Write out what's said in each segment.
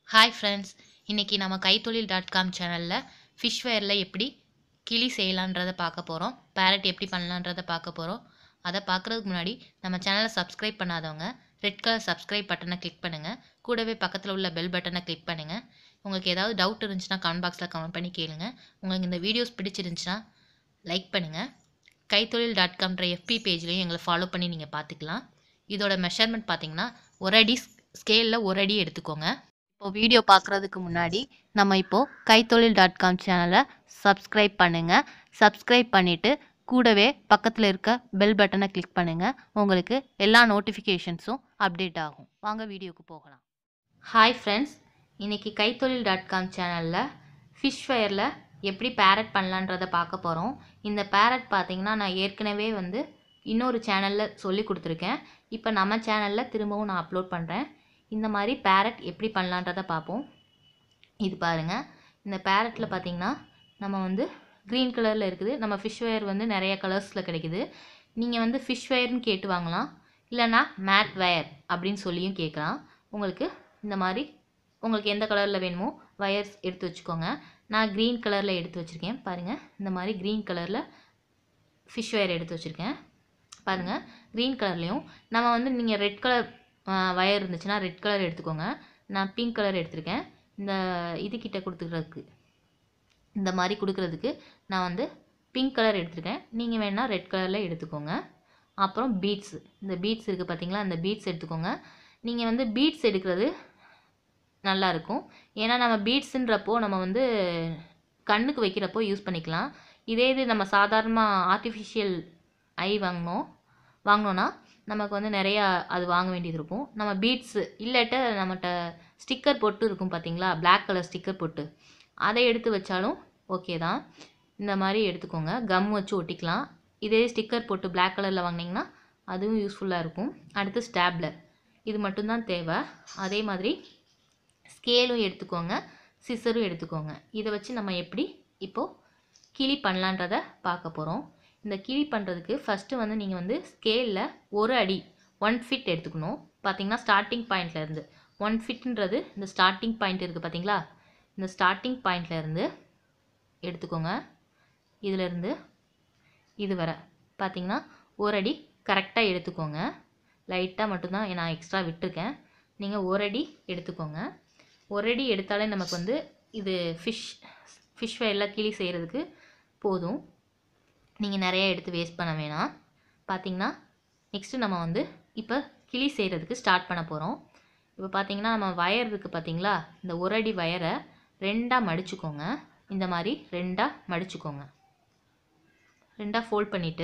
hi friends இன்றைக்கி நம்ம கைத்தொழில் டாட் காம் சேனலில் ஃபிஷ் வேரில் எப்படி கிளி செய்யலான்றதை பார்க்க போகிறோம் பேரட் எப்படி பண்ணலான்றதை பார்க்க போகிறோம் அதை பார்க்குறதுக்கு முன்னாடி நம்ம சேனலை சப்ஸ்கிரைப் பண்ணாதவங்க ரெட் கலர் சப்ஸ்கிரைப் பட்டனை கிளிக் பண்ணுங்கள் கூடவே பக்கத்தில் உள்ள பெல் பட்டனை கிளிக் பண்ணுங்கள் உங்களுக்கு ஏதாவது டவுட் இருந்துச்சுன்னா கமெண்ட் பாக்ஸில் கமெண்ட் பண்ணி கேளுங்க உங்களுக்கு இந்த வீடியோஸ் பிடிச்சிருந்துச்சுன்னா லைக் பண்ணுங்கள் கைத்தொழில் டாட் காம்ன்ற எஃபி பேஜ்லேயும் எங்களை ஃபாலோ பண்ணி நீங்கள் பார்த்துக்கலாம் இதோட மெஷர்மெண்ட் பார்த்தீங்கன்னா ஒரு அடி ஸ்கேலில் ஒரு அடி எடுத்துக்கோங்க இப்போ வீடியோ பார்க்குறதுக்கு முன்னாடி நம்ம இப்போது கைத்தொழில் டாட் காம் சேனலை சப்ஸ்கிரைப் பண்ணுங்கள் சப்ஸ்கிரைப் பண்ணிவிட்டு கூடவே பக்கத்தில் இருக்க பெல் பட்டனை கிளிக் பண்ணுங்கள் உங்களுக்கு எல்லா நோட்டிஃபிகேஷன்ஸும் அப்டேட் ஆகும் வாங்க வீடியோக்கு போகலாம் ஹாய் ஃப்ரெண்ட்ஸ் இன்றைக்கி கைத்தொழில் டாட் காம் சேனலில் ஃபிஷ் ஃபயரில் எப்படி பேரட் பண்ணலான்றதை பார்க்க போகிறோம் இந்த பேரட் பார்த்தீங்கன்னா நான் ஏற்கனவே வந்து இன்னொரு சேனலில் சொல்லி கொடுத்துருக்கேன் இப்போ நம்ம சேனலில் திரும்பவும் நான் அப்லோட் பண்ணுறேன் இந்த மாதிரி பேரட் எப்படி பண்ணலான்றதை பார்ப்போம் இது பாருங்கள் இந்த பேரட்டில் பார்த்தீங்கன்னா நம்ம வந்து க்ரீன் கலரில் இருக்குது நம்ம ஃபிஷ் வேர் வந்து நிறைய கலர்ஸில் கிடைக்குது நீங்கள் வந்து ஃபிஷ் வேர்னு கேட்டு வாங்கலாம் இல்லைன்னா மேட் வயர் அப்படின்னு சொல்லியும் கேட்கலாம் உங்களுக்கு இந்த மாதிரி உங்களுக்கு எந்த கலரில் வேணுமோ வயர்ஸ் எடுத்து வச்சுக்கோங்க நான் க்ரீன் கலரில் எடுத்து வச்சுருக்கேன் பாருங்கள் இந்த மாதிரி க்ரீன் கலரில் ஃபிஷ் வயர் எடுத்து வச்சுருக்கேன் பாருங்கள் க்ரீன் கலர்லேயும் நம்ம வந்து நீங்கள் ரெட் கலர் வயர் இருந்துச்சுன்னா ரெட் கலர் எடுத்துக்கோங்க நான் பிங்க் கலர் எடுத்திருக்கேன் இந்த இதுக்கிட்ட கொடுத்துக்கிறதுக்கு இந்த மாதிரி கொடுக்குறதுக்கு நான் வந்து பிங்க் கலர் எடுத்திருக்கேன் நீங்கள் வேணால் ரெட் கலரில் எடுத்துக்கோங்க அப்புறம் பீட்ஸ் இந்த பீட்ஸ் இருக்குது பார்த்தீங்களா அந்த பீட்ஸ் எடுத்துக்கோங்க நீங்கள் வந்து பீட்ஸ் எடுக்கிறது நல்லாயிருக்கும் ஏன்னா நம்ம பீட்ஸுன்றப்போ நம்ம வந்து கண்ணுக்கு வைக்கிறப்போ யூஸ் பண்ணிக்கலாம் இதே இது நம்ம சாதாரணமாக ஆர்டிஃபிஷியல் ஐ வாங்கினோம் வாங்கினோன்னா நமக்கு வந்து நிறையா அது வாங்க வேண்டியது இருக்கும் நம்ம பீட்ஸு இல்லாட்ட நம்மகிட்ட ஸ்டிக்கர் போட்டு இருக்கும் பார்த்தீங்களா பிளாக் கலர் ஸ்டிக்கர் போட்டு அதை எடுத்து வச்சாலும் ஓகே தான் இந்த மாதிரி எடுத்துக்கோங்க கம் வச்சு ஒட்டிக்கலாம் இதே ஸ்டிக்கர் போட்டு பிளாக் கலரில் வாங்கினீங்கன்னா அதுவும் யூஸ்ஃபுல்லாக இருக்கும் அடுத்து ஸ்டாப்லர் இது மட்டும்தான் தேவை அதே மாதிரி ஸ்கேலும் எடுத்துக்கோங்க சிசரும் எடுத்துக்கோங்க இதை வச்சு நம்ம எப்படி இப்போது கிளி பண்ணலான்றத பார்க்க போகிறோம் இந்த கிளி பண்ணுறதுக்கு ஃபஸ்ட்டு வந்து நீங்கள் வந்து ஸ்கேலில் ஒரு அடி ஒன் ஃபிட் எடுத்துக்கணும் பார்த்தீங்கன்னா ஸ்டார்டிங் பாயிண்ட்லேருந்து ஒன் ஃபிட்ன்றது இந்த ஸ்டார்டிங் பாயிண்ட் இருக்குது பார்த்தீங்களா இந்த ஸ்டார்டிங் பாயிண்ட்லேருந்து எடுத்துக்கோங்க இதிலேருந்து இது வர பார்த்தீங்கன்னா ஒரு அடி கரெக்டாக எடுத்துக்கோங்க லைட்டாக மட்டும்தான் நான் எக்ஸ்ட்ரா விட்டுருக்கேன் நீங்கள் ஒரு அடி எடுத்துக்கோங்க ஒரு அடி எடுத்தாலே நமக்கு வந்து இது ஃபிஷ் ஃபிஷ் ஃப்ரைலாம் கிளி செய்கிறதுக்கு போதும் நீங்கள் நிறைய எடுத்து வேஸ்ட் பண்ண வேணாம் பார்த்தீங்கன்னா நெக்ஸ்ட்டு நம்ம வந்து இப்போ கிளி செய்கிறதுக்கு ஸ்டார்ட் பண்ண போகிறோம் இப்போ பார்த்தீங்கன்னா நம்ம வயர் இருக்குது பார்த்தீங்களா இந்த ஒரு அடி வயரை ரெண்டாக மடிச்சுக்கோங்க இந்த மாதிரி ரெண்டாக மடிச்சுக்கோங்க ரெண்டாக ஃபோல்ட் பண்ணிவிட்டு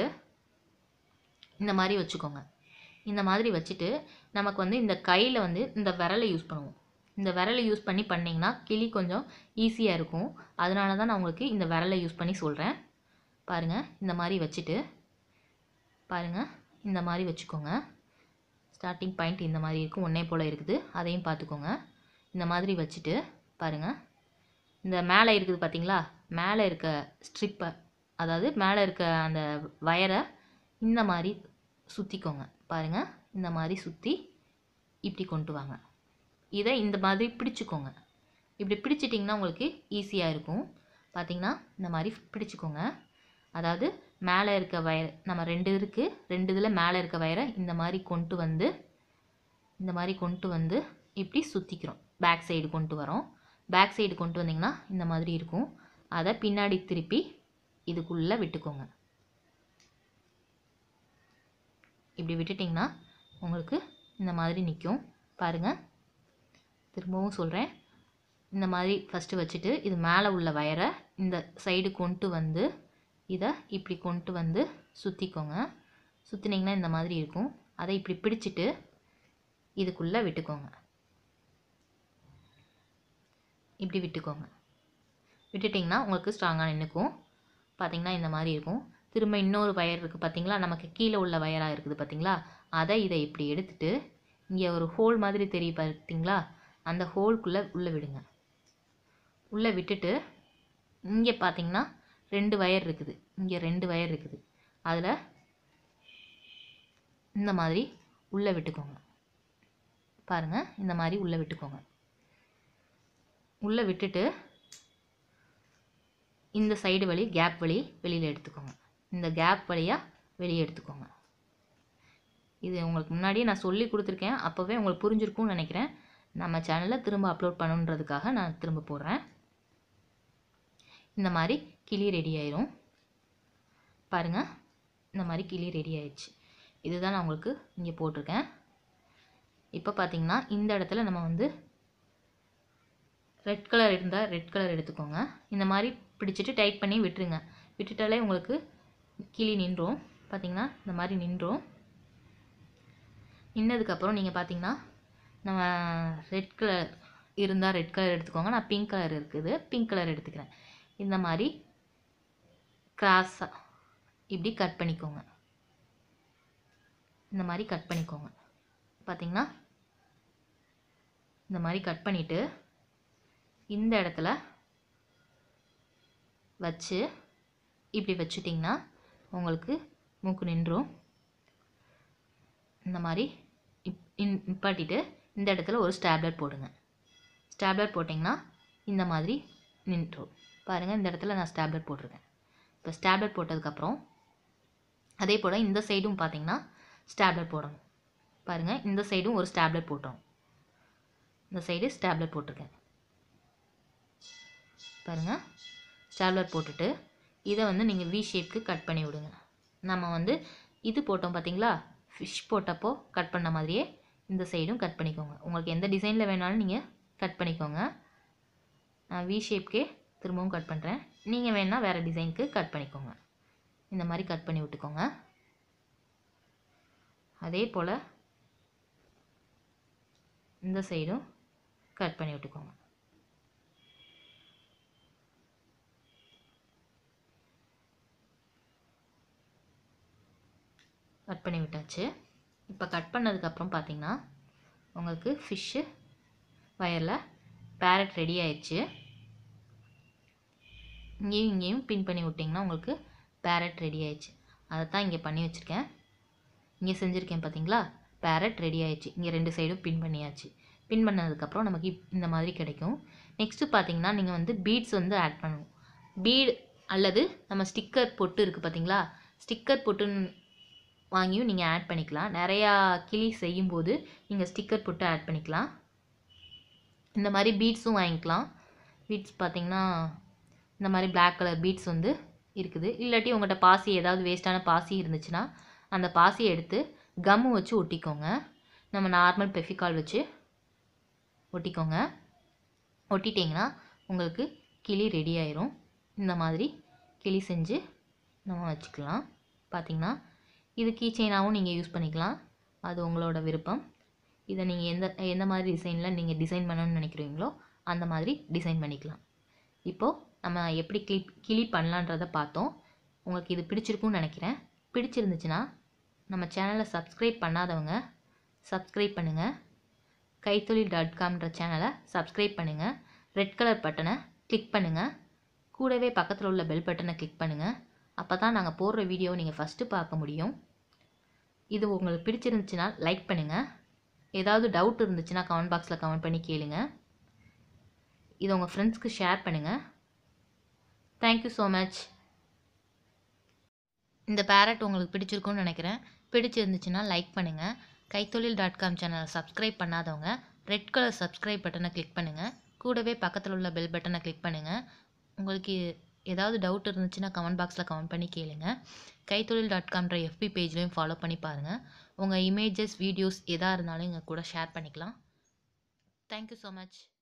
இந்த மாதிரி வச்சுக்கோங்க இந்த மாதிரி வச்சுட்டு நமக்கு வந்து இந்த கையில் வந்து இந்த விரலை யூஸ் பண்ணுவோம் இந்த விரலை யூஸ் பண்ணி பண்ணிங்கன்னா கிளி கொஞ்சம் ஈஸியாக இருக்கும் அதனால தான் நான் உங்களுக்கு இந்த விரலை யூஸ் பண்ணி சொல்கிறேன் பாருங்கள் இந்த மாதிரி வச்சுட்டு பாருங்கள் இந்த மாதிரி வச்சுக்கோங்க ஸ்டார்டிங் பாயிண்ட் இந்த மாதிரி இருக்கும் ஒன்றே போல் இருக்குது அதையும் பார்த்துக்கோங்க இந்த மாதிரி வச்சுட்டு பாருங்கள் இந்த மேலே இருக்குது பார்த்தீங்களா மேலே இருக்க ஸ்ட்ரிப்பை அதாவது மேலே இருக்க அந்த வயரை இந்த மாதிரி சுற்றிக்கோங்க பாருங்கள் இந்த மாதிரி சுற்றி இப்படி கொண்டு வாங்க இதை இந்த மாதிரி பிடிச்சிக்கோங்க இப்படி பிடிச்சிட்டிங்கன்னா உங்களுக்கு ஈஸியாக இருக்கும் பார்த்திங்கன்னா இந்த மாதிரி பிடிச்சிக்கோங்க அதாவது மேலே இருக்க வயர் நம்ம ரெண்டு இருக்குது ரெண்டு இதில் மேலே இருக்க வயரை இந்த மாதிரி கொண்டு வந்து இந்த மாதிரி கொண்டு வந்து இப்படி சுற்றிக்கிறோம் பேக் சைடு கொண்டு வரோம் பேக் சைடு கொண்டு வந்திங்கன்னா இந்த மாதிரி இருக்கும் அதை பின்னாடி திருப்பி இதுக்குள்ளே விட்டுக்கோங்க இப்படி விட்டுட்டிங்கன்னா உங்களுக்கு இந்த மாதிரி நிற்கும் பாருங்கள் திரும்பவும் சொல்கிறேன் இந்த மாதிரி ஃபஸ்ட்டு வச்சுட்டு இது மேலே உள்ள வயரை இந்த சைடு கொண்டு வந்து இதை இப்படி கொண்டு வந்து சுற்றிக்கோங்க சுற்றினீங்கன்னா இந்த மாதிரி இருக்கும் அதை இப்படி பிடிச்சிட்டு இதுக்குள்ளே விட்டுக்கோங்க இப்படி விட்டுக்கோங்க விட்டுட்டிங்கன்னா உங்களுக்கு ஸ்ட்ராங்காக நின்றுக்கும் பார்த்திங்கன்னா இந்த மாதிரி இருக்கும் திரும்ப இன்னொரு வயர் இருக்குது பார்த்தீங்களா நமக்கு கீழே உள்ள வயராக இருக்குது பார்த்தீங்களா அதை இதை இப்படி எடுத்துட்டு இங்கே ஒரு ஹோல் மாதிரி தெரியும் பார்த்தீங்களா அந்த ஹோல்குள்ளே உள்ளே விடுங்க உள்ளே விட்டுட்டு இங்கே பார்த்தீங்கன்னா ரெண்டு வயர் இருக்குது இங்கே ரெண்டு வயர் இருக்குது அதில் இந்த மாதிரி உள்ளே விட்டுக்கோங்க பாருங்கள் இந்த மாதிரி உள்ளே விட்டுக்கோங்க உள்ளே விட்டுட்டு இந்த சைடு வழி கேப் வழி வெளியில் எடுத்துக்கோங்க இந்த கேப் வழியாக வெளியே எடுத்துக்கோங்க இது உங்களுக்கு முன்னாடியே நான் சொல்லி கொடுத்துருக்கேன் அப்போவே உங்களுக்கு புரிஞ்சிருக்கும்னு நினைக்கிறேன் நம்ம சேனலில் திரும்ப அப்லோட் பண்ணுன்றதுக்காக நான் திரும்ப போடுறேன் இந்த மாதிரி கிளி ரெடி ஆயிரும் பாருங்கள் இந்த மாதிரி கிளி ரெடி ஆயிடுச்சு இதுதான் நான் உங்களுக்கு இங்கே போட்டிருக்கேன் இப்போ பார்த்தீங்கன்னா இந்த இடத்துல நம்ம வந்து ரெட் கலர் இருந்தால் ரெட் கலர் எடுத்துக்கோங்க இந்த மாதிரி பிடிச்சிட்டு டைட் பண்ணி விட்டுருங்க விட்டுட்டாலே உங்களுக்கு கிளி நின்றும் பார்த்தீங்கன்னா இந்த மாதிரி நின்றும் நின்னதுக்கப்புறம் நீங்கள் பார்த்தீங்கன்னா நம்ம ரெட் கலர் இருந்தால் ரெட் கலர் எடுத்துக்கோங்க நான் பிங்க் கலர் இருக்குது பிங்க் கலர் எடுத்துக்கிறேன் இந்த மாதிரி கிராஸாக இப்படி கட் பண்ணிக்கோங்க இந்த மாதிரி கட் பண்ணிக்கோங்க பார்த்தீங்கன்னா இந்த மாதிரி கட் பண்ணிவிட்டு இந்த இடத்துல வச்சு இப்படி வச்சுட்டிங்கன்னா உங்களுக்கு மூக்கு நின்றும் இந்த மாதிரி இப் இன் நிப்பாட்டிட்டு இந்த இடத்துல ஒரு ஸ்டாப்லர் போடுங்க ஸ்டாப்லர் போட்டிங்கன்னா இந்த மாதிரி நின்றும் பாருங்கள் இந்த இடத்துல நான் ஸ்டாப்லர் போட்டிருக்கேன் இப்போ ஸ்டாப்லர் போட்டதுக்கப்புறம் அதே போல் இந்த சைடும் பார்த்தீங்கன்னா ஸ்டாப்லர் போடணும் பாருங்கள் இந்த சைடும் ஒரு ஸ்டாப்லர் போட்டோம் இந்த சைடு ஸ்டாப்லர் போட்டிருக்கேன் பாருங்கள் ஸ்டாப்லர் போட்டுட்டு இதை வந்து நீங்கள் வி ஷேப்க்கு கட் பண்ணி விடுங்க நம்ம வந்து இது போட்டோம் பார்த்தீங்களா ஃபிஷ் போட்டப்போ கட் பண்ண மாதிரியே இந்த சைடும் கட் பண்ணிக்கோங்க உங்களுக்கு எந்த டிசைனில் வேணாலும் நீங்கள் கட் பண்ணிக்கோங்க நான் வி ஷேப்க்கே திரும்பவும் கட் பண்ணுறேன் நீங்கள் வேணால் வேறு டிசைனுக்கு கட் பண்ணிக்கோங்க இந்த மாதிரி கட் பண்ணி விட்டுக்கோங்க அதே போல் இந்த சைடும் கட் பண்ணி விட்டுக்கோங்க கட் பண்ணி விட்டாச்சு இப்போ கட் பண்ணதுக்கப்புறம் பார்த்தீங்கன்னா உங்களுக்கு ஃபிஷ்ஷு வயரில் பேரட் ரெடி ஆயிடுச்சு இங்கேயும் இங்கேயும் பின் பண்ணி விட்டிங்கன்னா உங்களுக்கு பேரட் ரெடி ஆயிடுச்சு அதை தான் இங்கே பண்ணி வச்சுருக்கேன் இங்கே செஞ்சுருக்கேன் பார்த்தீங்களா பேரட் ரெடி ஆயிடுச்சு இங்கே ரெண்டு சைடும் பின் பண்ணியாச்சு பின் பண்ணதுக்கப்புறம் நமக்கு இப்- இந்த மாதிரி கிடைக்கும் நெக்ஸ்ட்டு பார்த்தீங்கன்னா நீங்கள் வந்து பீட்ஸ் வந்து ஆட் பண்ணணும் பீட் அல்லது நம்ம ஸ்டிக்கர் பொட்டு இருக்குது பார்த்தீங்களா ஸ்டிக்கர் பொட்டுன்னு வாங்கியும் நீங்கள் ஆட் பண்ணிக்கலாம் நிறையா கிளி செய்யும்போது நீங்கள் ஸ்டிக்கர் போட்டு ஆட் பண்ணிக்கலாம் இந்த மாதிரி பீட்ஸும் வாங்கிக்கலாம் பீட்ஸ் பார்த்தீங்கன்னா இந்த மாதிரி Black கலர் பீட்ஸ் வந்து இருக்குது இல்லாட்டி உங்கள்கிட்ட பாசி ஏதாவது வேஸ்ட்டான பாசி இருந்துச்சுன்னா அந்த பாசியை எடுத்து கம்மு வச்சு ஒட்டிக்கோங்க நம்ம நார்மல் பெஃபிகால் வச்சு ஒட்டிக்கோங்க ஒட்டிட்டிங்கன்னா உங்களுக்கு கிளி ரெடி ஆயிரும் இந்த மாதிரி கிளி செஞ்சு நம்ம வச்சுக்கலாம் பார்த்தீங்கன்னா இது கீ செயினாகவும் நீங்கள் யூஸ் பண்ணிக்கலாம் அது உங்களோட விருப்பம் இதை நீங்கள் எந்த எந்த மாதிரி டிசைனில் நீங்கள் டிசைன் பண்ணணும்னு நினைக்கிறீங்களோ அந்த மாதிரி டிசைன் பண்ணிக்கலாம் இப்போது நம்ம எப்படி கிளி கிளி பண்ணலான்றதை பார்த்தோம் உங்களுக்கு இது பிடிச்சிருக்கும்னு நினைக்கிறேன் பிடிச்சிருந்துச்சுன்னா நம்ம சேனலை சப்ஸ்கிரைப் பண்ணாதவங்க சப்ஸ்கிரைப் பண்ணுங்கள் கைத்தொழில் டாட் காம்ன்ற சேனலை சப்ஸ்கிரைப் பண்ணுங்கள் ரெட் கலர் பட்டனை கிளிக் பண்ணுங்கள் கூடவே பக்கத்தில் உள்ள பெல் பட்டனை கிளிக் பண்ணுங்கள் அப்போ தான் நாங்கள் போடுற வீடியோவை நீங்கள் ஃபஸ்ட்டு பார்க்க முடியும் இது உங்களுக்கு பிடிச்சிருந்துச்சுன்னா லைக் பண்ணுங்கள் ஏதாவது டவுட் இருந்துச்சுன்னா கமெண்ட் பாக்ஸில் கமெண்ட் பண்ணி கேளுங்க இதை உங்கள் ஃப்ரெண்ட்ஸ்க்கு ஷேர் பண்ணுங்கள் தேங்க்யூ ஸோ மச் இந்த பேரட் உங்களுக்கு பிடிச்சிருக்கும்னு நினைக்கிறேன் பிடிச்சிருந்துச்சுன்னா லைக் பண்ணுங்கள் கைத்தொழில் டாட் காம் சேனலை சப்ஸ்கிரைப் பண்ணாதவங்க ரெட் கலர் சப்ஸ்கிரைப் பட்டனை கிளிக் பண்ணுங்கள் கூடவே பக்கத்தில் உள்ள பெல் பட்டனை கிளிக் பண்ணுங்கள் உங்களுக்கு ஏதாவது டவுட் இருந்துச்சுன்னா கமெண்ட் பாக்ஸில் கமெண்ட் பண்ணி கேளுங்க கைத்தொழில் டாட் காம்ன்ற எஃபி பேஜ்லையும் ஃபாலோ பண்ணி பாருங்கள் உங்கள் இமேஜஸ் வீடியோஸ் எதாக இருந்தாலும் எங்கள் கூட ஷேர் பண்ணிக்கலாம் தேங்க்யூ ஸோ மச்